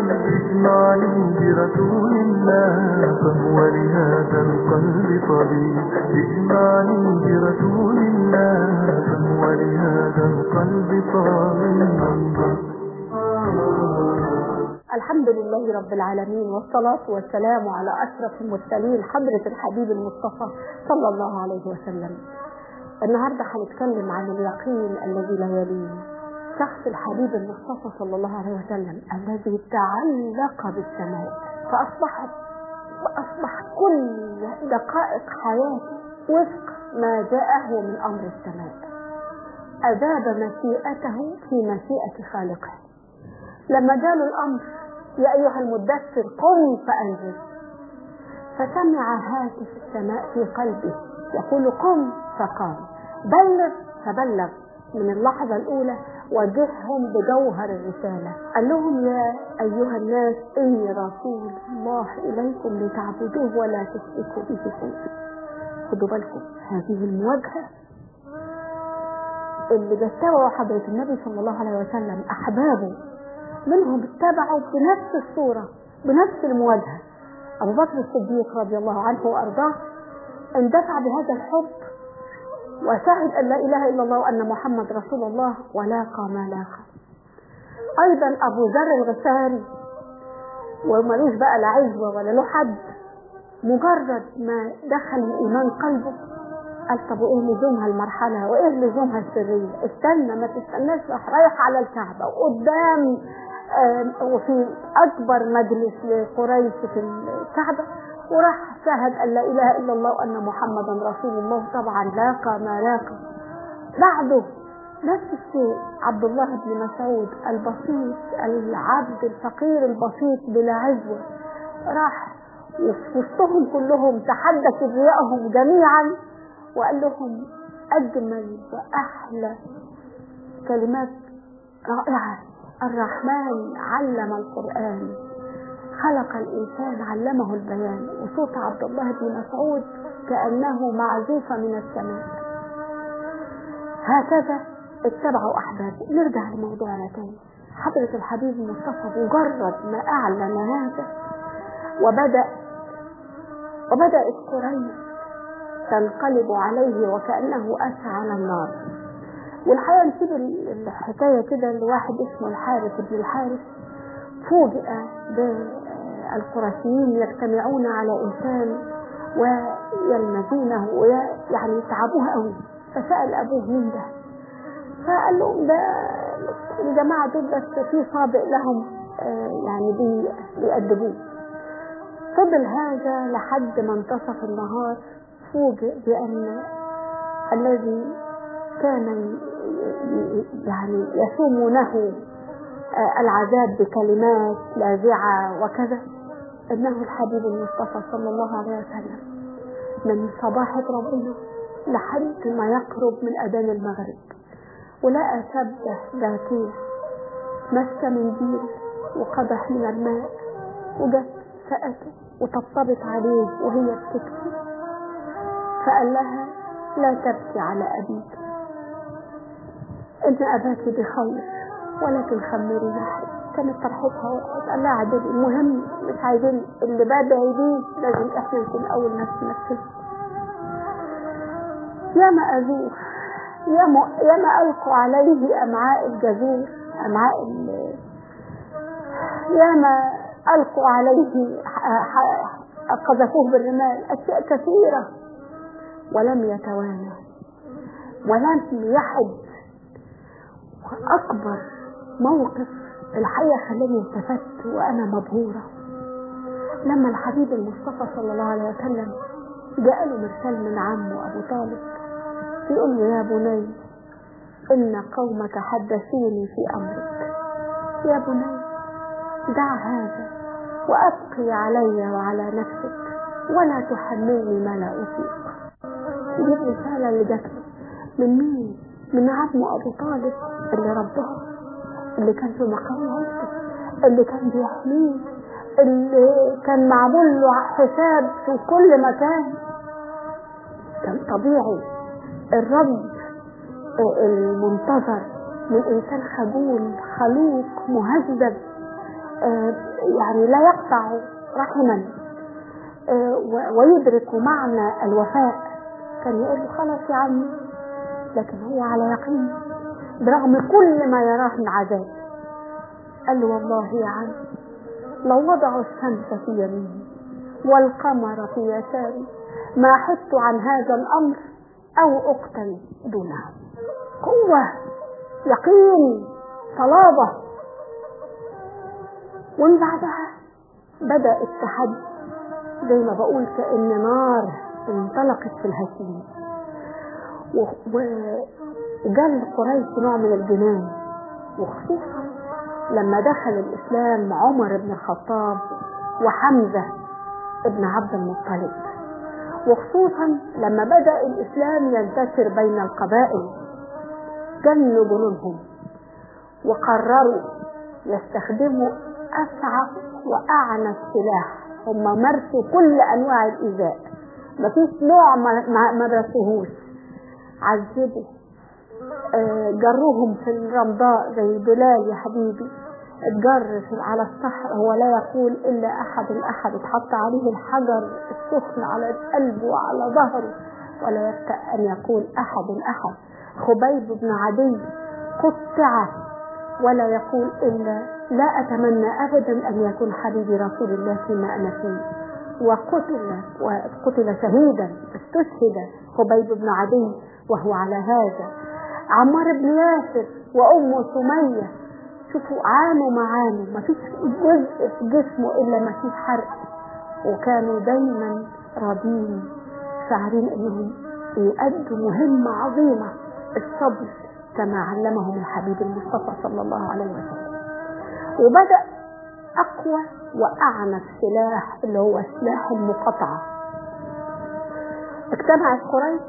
اجمعني برسول الله فهو لهذا القلب طبيب اجمعني برسول الله فهو لهذا القلب طبيب الحمد لله رب العالمين والصلاة والسلام على أشرف المرسلين حضرة الحبيب المصطفى صلى الله عليه وسلم النهاردة هنتكلم عن اليقين الذي لا يلين شخص الحبيب المصطفى صلى الله عليه وسلم الذي تعلق بالسماء فأصبحت أصبح كل دقائق حياته وفق ما جاءه من أمر السماء أذاب مشيئته في مشيئة خالقه لما جاله الأمر يا أيها المدثر قم فأنزل فسمع هاتف السماء في قلبه يقول قم فقام بلغ فبلغ من اللحظة الأولى وجههم بجوهر الرسالة قال لهم يا أيها الناس إني رسول الله إليكم لتعبدوه ولا تشركوا به شيئا خدوا بالكم هذه المواجهة اللي بيتبعوا حضرة النبي صلى الله عليه وسلم أحبابه منهم اتبعوا بنفس الصورة بنفس المواجهة أبو بكر الصديق رضي الله عنه وأرضاه اندفع بهذا الحب وشهد أن لا إله إلا الله وأن محمد رسول الله ولاقى ما لاقى أيضا أبو ذر الغفاري ومالوش بقى لا عزوة ولا له حد مجرد ما دخل الإيمان قلبه قال طب وايه لزومها المرحلة وايه لزومها السرية استنى ما تستناش راح رايح على الكعبة وقدام وفي أكبر مجلس لقريش في الكعبة وراح شهد أن لا إله إلا الله وأن محمدا رسول الله طبعا لاقى ما لاقى بعده نفس الشيء عبد الله بن مسعود البسيط العبد الفقير البسيط بلا عزوة راح وفي وسطهم كلهم تحدى كبريائهم جميعا وقال لهم أجمل وأحلى كلمات رائعة الرحمن علم القرآن خلق الإنسان علمه البيان وصوت عبد الله بن مسعود كأنه معزوفة من السماء هكذا اتبعوا أحبابه نرجع لموضوعنا تاني حضرة الحبيب المصطفى مجرد ما أعلن هذا وبدأ وبدأت قريش تنقلب عليه وكأنه أسى على النار والحقيقة نسيب الحكاية كده لواحد اسمه الحارث بن الحارث فوجئ بالقرشيين يجتمعون على إنسان ويلمزونه ويعني يتعبوه قوي فسأل أبوه مين ده فقال لهم ده الجماعة دول بس في سابق لهم يعني بي بيأدبوه فضل هذا لحد ما انتصف النهار فوجئ بأن الذي كان يعني يسومونه العذاب بكلمات لاذعة وكذا إنه الحبيب المصطفى صلى الله عليه وسلم من صباحة ربنا لحد ما يقرب من أذان المغرب ولقى شابة ذاتية ماسكة منديل وقدح من الماء وجت سأته وطبطبت عليه وهي بتبكي فقال لها لا تبكي على أبيك إن أباك بخير ولكن خمري نحري كانت فرحتها قال لها عدد المهم مش عايزين اللي بدعي بيه لازم احنا نكون أول ناس ننفذه ياما أذوه ياما ياما ألقوا عليه أمعاء الجزور أمعاء ال ياما ألقوا عليه قذفوه بالرمال أشياء كثيرة ولم يتوانى ولم يحد وأكبر موقف الحقيقة خلاني التفت وأنا مبهورة لما الحبيب المصطفى صلى الله عليه وسلم جاء له مرسال من عمه أبو طالب يقول له يا بني إن قومك حدثوني في أمرك يا بني دع هذا وأبقي علي وعلى نفسك ولا تحملني ما لا أطيق دي الرسالة اللي جات له من مين؟ من عمه أبو طالب اللي رباه اللي كان في مقام عيلته اللي كان بيحميه اللي كان معمول له حساب في كل مكان كان طبيعي الرب المنتظر من إنسان خجول خلوق مهذب آه، يعني لا يقطع رحما آه، و- ويدرك معنى الوفاء كان يقول له خلاص يا عمي لكن هو على يقين برغم كل ما يراه من عذاب قال له والله يا عم لو وضعوا الشمس في يميني والقمر في يساري ما حدت عن هذا الأمر أو أقتل دونه قوة يقين صلابة ومن بعدها بدأ التحدي زي ما بقول كأن نار انطلقت في الهشيم و- و- وجال قريش نوع من الجنان وخصوصا لما دخل الإسلام عمر بن الخطاب وحمزة ابن عبد المطلب وخصوصا لما بدأ الإسلام ينتشر بين القبائل جنوا جنونهم وقرروا يستخدموا أسعف وأعنف سلاح هم مارسوا كل أنواع الإيذاء مفيش نوع ما ما- ما درسوهوش عذبوا آه، جروهم في الرمضاء زي بلال يا حبيبي اتجر في- على الصحراء هو لا يقول إلا أحد الأحد اتحط عليه الحجر السخن على قلبه وعلى ظهره ولا يفتأ أن يقول أحد الأحد خبيب بن عدي قطع ولا يقول إلا لا أتمنى أبدا أن يكون حبيبي رسول الله فيما أنا فيه وقتل وقتل شهيدا استشهد خبيب بن عدي وهو على هذا عمار بن ياسر وأم سمية شوفوا عانوا معانوا ما فيش جزء في جسمه إلا ما فيه حرق وكانوا دايما راضين شاعرين انهم يؤدوا مهمة عظيمة الصبر كما علمهم الحبيب المصطفى صلى الله عليه وسلم وبدأ أقوى وأعنف سلاح اللي هو سلاح المقاطعة اجتمعت قريش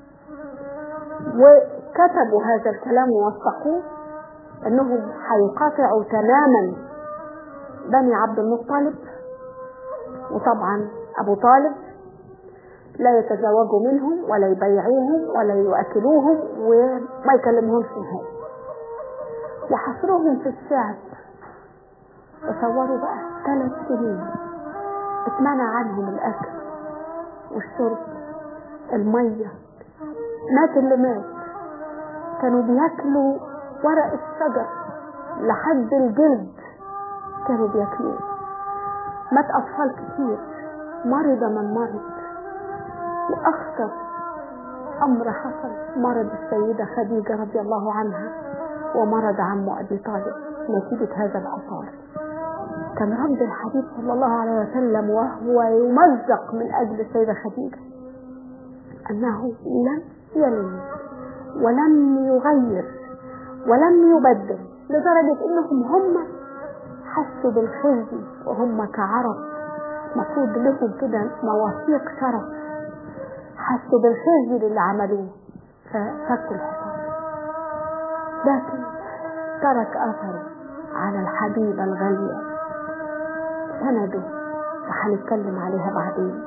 وكتبوا هذا الكلام ووثقوه انهم هيقاطعوا تماما بني عبد المطلب وطبعا ابو طالب لا يتزوجوا منهم ولا يبيعوهم ولا يؤكلوهم وما يكلمهمش نهائي وحصرهم في الشعب تصوروا بقى ثلاث سنين اتمنع عنهم الاكل والشرب الميه مات اللي مات كانوا بياكلوا ورق الشجر لحد الجلد كانوا بياكلوه مات اطفال كتير مرض من مرض واخطر امر حصل مرض السيده خديجه رضي الله عنها ومرض عمه ابي طالب نتيجه هذا العطار كان رد الحبيب صلى الله عليه وسلم وهو يمزق من اجل السيده خديجه انه لم يلم ولم يغير ولم يبدل لدرجة انهم هم حسوا بالخزي وهم كعرب مفروض لهم كده مواثيق شرف حسوا بالخزي اللي عملوه ففكوا الحصار لكن ترك اثر على الحبيبة الغالية سنده وهنتكلم عليها بعدين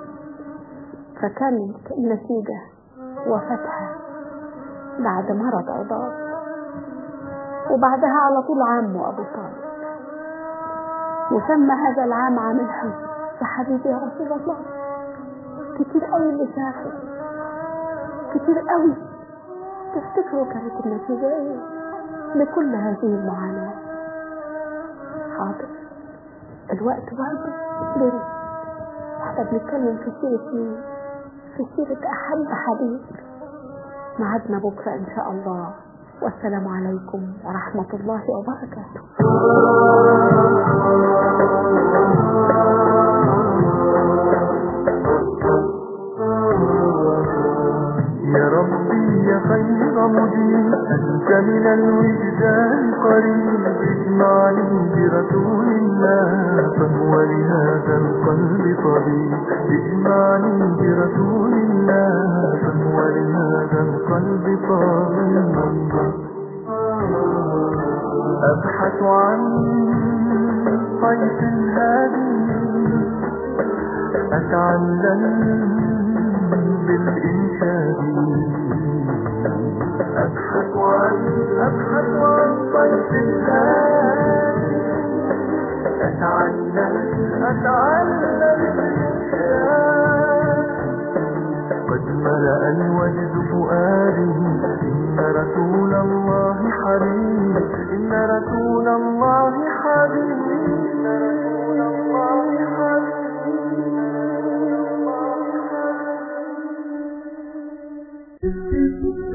فكانت النتيجة وفتحة بعد مرض عضال وبعدها على طول عمه أبو طالب وسمى هذا العام عام الحزن يا حبيبي يا رسول الله كتير قوي اللي شافه كتير قوي تفتكروا كانت النتيجة ايه لكل هذه المعاناة حاضر الوقت برضه جري احنا بنتكلم في سيرة مين في سيرة أحب حبيب معادنا بكرة إن شاء الله والسلام عليكم ورحمة الله وبركاته يا ربي يا خير مجيب أنت من الوجدان قريب اجمعني برسول الله فهو لهذا القلب طبيب اجمعني برسول الله فهو لهذا القلب طبيب أبحث عن طيف هادي أتعلم بالإنشاد أبحث عن أبحث عن طيف الهادي أتعلم الإحسان قد ملأ الوجد فؤادي إن رسول الله حبيب إن رسول الله حبيب إن رسول الله حبيب